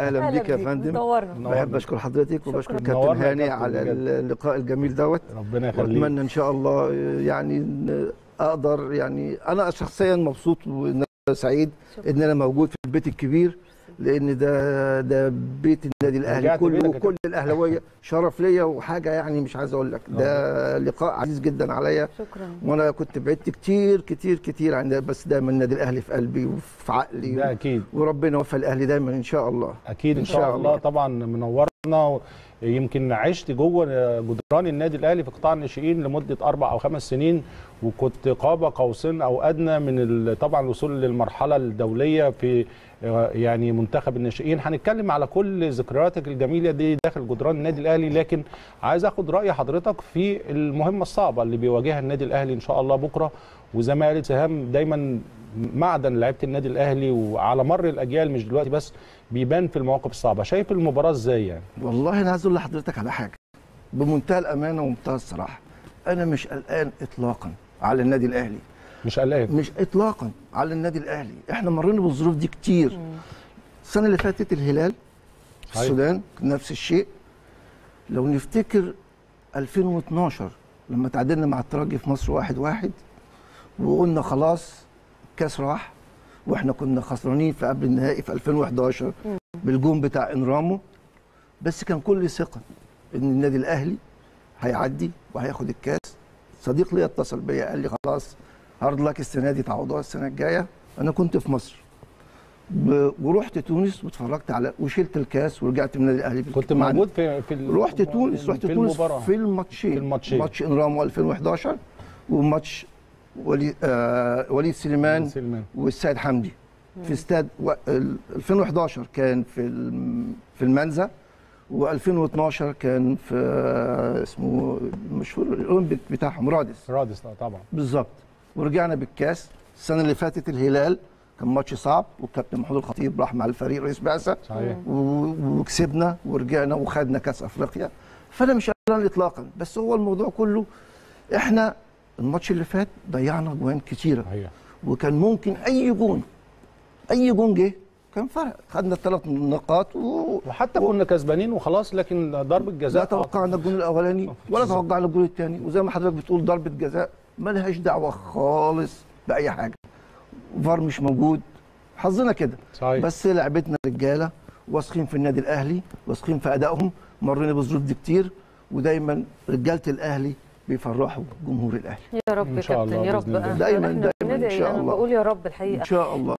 اهلا بيك يا فندم منورنا بحب اشكر حضرتك وبشكر شكراً. كابتن منورنا يا هاني كابتن على بجد. اللقاء الجميل دوت ربنا يخليك واتمنى ان شاء الله يعني إن اقدر يعني انا شخصيا مبسوط وان أنا سعيد شكراً. ان انا موجود في البيت الكبير لان ده ده بيت النادي الاهلي رجعت كله بيتك يا وكل الاهلاويه شرف ليا وحاجه يعني مش عايز اقول لك ده لقاء عزيز جدا عليا شكرا وانا كنت بعدت كتير كتير كتير عن ده، بس دايما النادي الاهلي في قلبي وفي ده عقلي اكيد وربنا يوفق الاهلي دايما ان شاء الله اكيد ان إن شاء شاء الله الله. طبعا منورنا يمكن عشت جوه جدران النادي الاهلي في قطاع الناشئين لمده اربع او خمس سنين وكنت قاب قوسين او ادنى من ال- طبعا الوصول للمرحله الدوليه في آه، يعني منتخب الناشئين هنتكلم على كل ذكرياتك الجميله دي داخل جدران النادي الاهلي لكن عايز اخد راي حضرتك في المهمه الصعبه اللي بيواجهها النادي الاهلي ان شاء الله بكره وزي ما قالت سهام دايما معدن لعيبه النادي الاهلي وعلى مر الاجيال مش دلوقتي بس بيبان في المواقف الصعبه شايف المباراه ازاي يعني والله انا عايز اقول لحضرتك على حاجه بمنتهى الامانه ومنتهى الصراحه انا مش قلقان اطلاقا على النادي الاهلي مش قلقان مش اطلاقا على النادي الاهلي احنا مرينا بالظروف دي كتير السنه اللي فاتت الهلال في أيوة. السودان نفس الشيء لو نفتكر 2012 لما تعادلنا مع الترجي في مصر واحد واحد وقلنا خلاص الكاس راح واحنا كنا خسرانين في قبل النهائي في 2011 بالجون بتاع انرامو بس كان كل ثقه ان النادي الاهلي هيعدي وهياخد الكاس صديق ليا اتصل بيا قال لي خلاص هارد لك السنه دي تعوضوها السنه الجايه انا كنت في مصر ب... ورحت تونس واتفرجت على وشلت الكاس ورجعت من النادي الاهلي كنت مع- موجود في في ال- رحت تونس رحت في تونس المباراه في الماتشين في الماتشين. ماتش انرامو 2011 وماتش ولي آه وليد سليمان سلمان والسيد حمدي في استاد و... ال- 2011 كان في الم- في المنزه و2012 كان في آه، اسمه مشهور الاولمبيك بتاعهم رادس رادس طبعا بالظبط ورجعنا بالكاس السنه اللي فاتت الهلال كان ماتش صعب والكابتن محمود الخطيب راح مع الفريق رئيس بعثه صحيح و- وكسبنا ورجعنا وخدنا كاس افريقيا فانا مش قلقان اطلاقا بس هو الموضوع كله احنا الماتش اللي فات ضيعنا جوان كتيره صحيح وكان ممكن اي جون اي جون جه كان فرق خدنا الثلاث نقاط و... وحتى كنا كسبانين وخلاص لكن ضربه لا جزاء توقعنا الجون الاولاني ولا توقعنا الجون الثاني وزي ما حضرتك بتقول ضربه جزاء ملهاش دعوه خالص باي حاجه فار مش موجود حظنا كده صحيح بس لعبتنا رجاله واثقين في النادي الاهلي واثقين في ادائهم مرينا بالظروف دي كتير ودايما رجاله الاهلي بيفرحوا جمهور الاهلي يا رب إن يا شاء كابتن الله يا رب بإذن الله. دايماً- إحنا دايماً إن بندعي، شاء انا الله. بقول يا رب الحقيقه ان شاء الله